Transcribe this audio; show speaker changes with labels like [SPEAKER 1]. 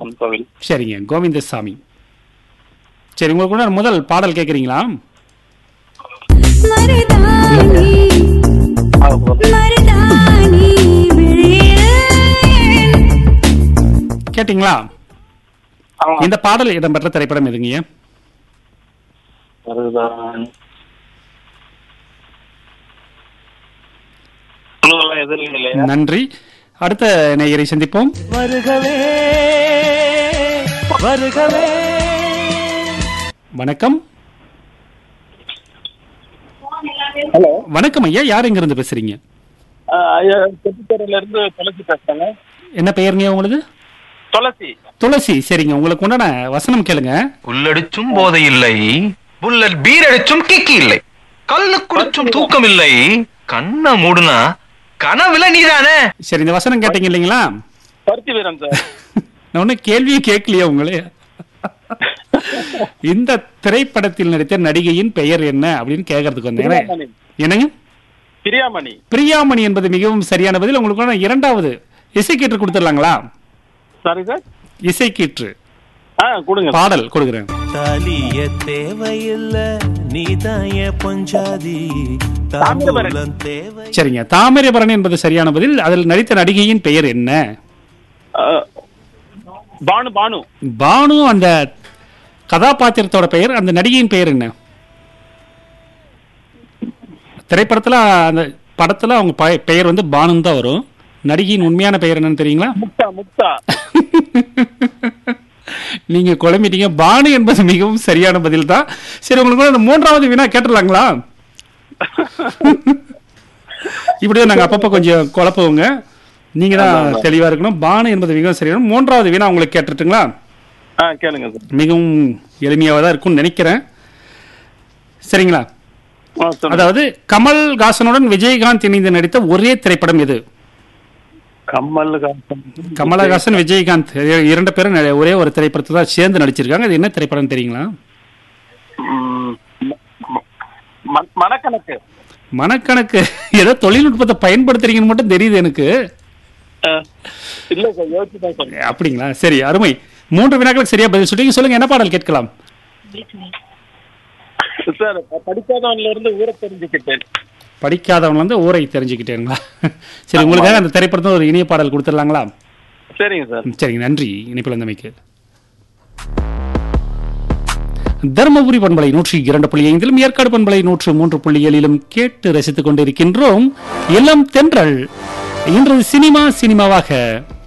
[SPEAKER 1] மாரியப்பன் கோவில்
[SPEAKER 2] சரிங்க கோவிந்தசாமி சரி உங்களுக்கு கூட முதல் பாடல் கேட்குறீங்களா
[SPEAKER 3] மருதாணி மருதாணி விழியில்
[SPEAKER 2] கேட்டிங்களா
[SPEAKER 1] ஆமா
[SPEAKER 2] இந்த பாடல் இடம்பெற்ற திரைப்படம் எதுங்க
[SPEAKER 1] அதுதான் குழுவெல்லாம் எதுவும் இல்லையா
[SPEAKER 2] நன்றி அடுத்த நேயரை சந்திப்போம்
[SPEAKER 4] வருகவே வருகவே
[SPEAKER 2] வணக்கம்
[SPEAKER 1] ஹலோ
[SPEAKER 2] வணக்கம் ஐயா யார் எங்க இருந்து பேசுறீங்க
[SPEAKER 1] ஐயா செட்டித்தரையில இருந்து துளசி பேசுறேங்க
[SPEAKER 2] என்ன பெயருங்க உங்களது
[SPEAKER 1] துளசி
[SPEAKER 2] துளசி சரிங்க உங்களுக்கு உண்டான வசனம் கேளுங்க
[SPEAKER 5] உள்ளடிச்சும் போதை இல்லை புல்லட் பீர் அடிச்சும் கிக்கி இல்லை கல்லு குடிச்சும் தூக்கம் இல்லை கண்ணை மூடுனா கனவுல நீதானே
[SPEAKER 2] சரி இந்த வசனம் கேட்டீங்க இல்லைங்களா
[SPEAKER 1] பருத்தி வீரன் சார்
[SPEAKER 2] நான் ஒன்னும் கேள்வியே கேட்கலையா உங்களே இந்த திரைப்படத்தில் நடித்த நடிகையின் பெயர் என்ன அப்படின்னு கேட்கறதுக்கு வந்தேன்
[SPEAKER 1] பிரியாமணி
[SPEAKER 2] என்னங்க
[SPEAKER 1] பிரியாமணி
[SPEAKER 2] பிரியாமணி என்பது மிகவும் சரியான பதில் உங்களுக்கு இரண்டாவது இசைக்கீற்று கொடுத்துடலாங்களா
[SPEAKER 1] சாரி சார்
[SPEAKER 2] இசைக்கீற்று
[SPEAKER 1] ஆ கொடுங்க
[SPEAKER 2] பாடல் கொடுக்குறேன்
[SPEAKER 4] தாலிய தேவையில்ல நீதாய பொஞ்சாதி
[SPEAKER 1] தாமிரபரணி.
[SPEAKER 4] தாம்பூலம் தேவை
[SPEAKER 2] சரிங்க தாமிரபரணி என்பது சரியான பதில் அதில் நடித்த நடிகையின் பெயர் என்ன
[SPEAKER 1] ஆ, பானு பானு
[SPEAKER 2] பானு அந்த கதாபாத்திரத்தோட பெயர் அந்த நடிகையின் பெயர் என்ன திரைப்படத்துல அந்த படத்துல அவங்க பய- பெயர் வந்து பானுன்னு தான் வரும் நடிகையின் உண்மையான பெயர் என்னன்னு தெரியுங்களா
[SPEAKER 1] முக்தா முக்தா
[SPEAKER 2] நீங்க குழம்பிட்டீங்க பானு என்பது மிகவும் சரியான பதில் தான் சரி உங்களுக்கு அந்த மூன்றாவது வினா கேட்டுடலாங்களா இப்படிதான் நாங்க அப்பப்ப கொஞ்சம் குழப்புவோங்க நீங்க தான் தெளிவா இருக்கணும் பானு என்பது மிகவும் சரியான மூன்றாவது வினா உங்களுக்கு கேட்டுட்டுங்களா
[SPEAKER 1] ஆ கேளுங்க சார்
[SPEAKER 2] மிகவும் எளிமையாக தான் இருக்கும்னு நினைக்கிறேன் சரிங்களா
[SPEAKER 1] ஆ சொல்லுங்க
[SPEAKER 2] அதாவது கமல்ஹாசனுடன் விஜயகாந்த் இணைந்து நடித்த ஒரே திரைப்படம் எது
[SPEAKER 1] கமல்ஹாசன்
[SPEAKER 2] கமலஹாசன் விஜயகாந்த் இ- இரண்டு பேரும் ந- ஒரே ஒரு திரைப்படத்தை தான் சேர்ந்து நடிச்சிருக்காங்க அது என்ன திரைப்படம் தெரியுங்களா
[SPEAKER 1] ம், ம- ம- ம- மனக்கணக்கு
[SPEAKER 2] மனக்கணக்கு ஏதோ தொழில்நுட்பத்தை பயன்படுத்துறீங்கன்னு மட்டும் தெரியுது எனக்கு
[SPEAKER 1] ஆ, இல்ல சார் யோசிச்சு தான் சொல்றேன்
[SPEAKER 2] அப்படிங்களா சரி அருமை மூன்று வினாக்களுக்கு சரியா பதில் சொல்லிங்க சொல்லுங்க என்ன பாடல் கேட்கலாம்
[SPEAKER 1] சார் படிக்காதவன்ல இருந்து ஊரை தெரிஞ்சுக்கிட்டேன்
[SPEAKER 2] படிக்காதவங்க வந்து ஊரை தெரிஞ்சுக்கிட்டேங்களா சரி உங்களுக்காக அந்த திரைப்படத்தை ஒரு இனிய பாடல் கொடுத்துடலாங்களா
[SPEAKER 1] சரிங்க சார்
[SPEAKER 2] ம், சரிங்க நன்றி இணைப்பில் வந்தமைக்கு தருமபுரி பண்பலை நூற்றி இரண்டு புள்ளி ஐந்திலும் ஏற்காடு பண்பலை நூற்று மூன்று புள்ளி ஏழிலும் கேட்டு ரசித்துக் கொண்டிருக்கின்றோம் இளம் தென்றல் இன்று சினிமா சினிமாவாக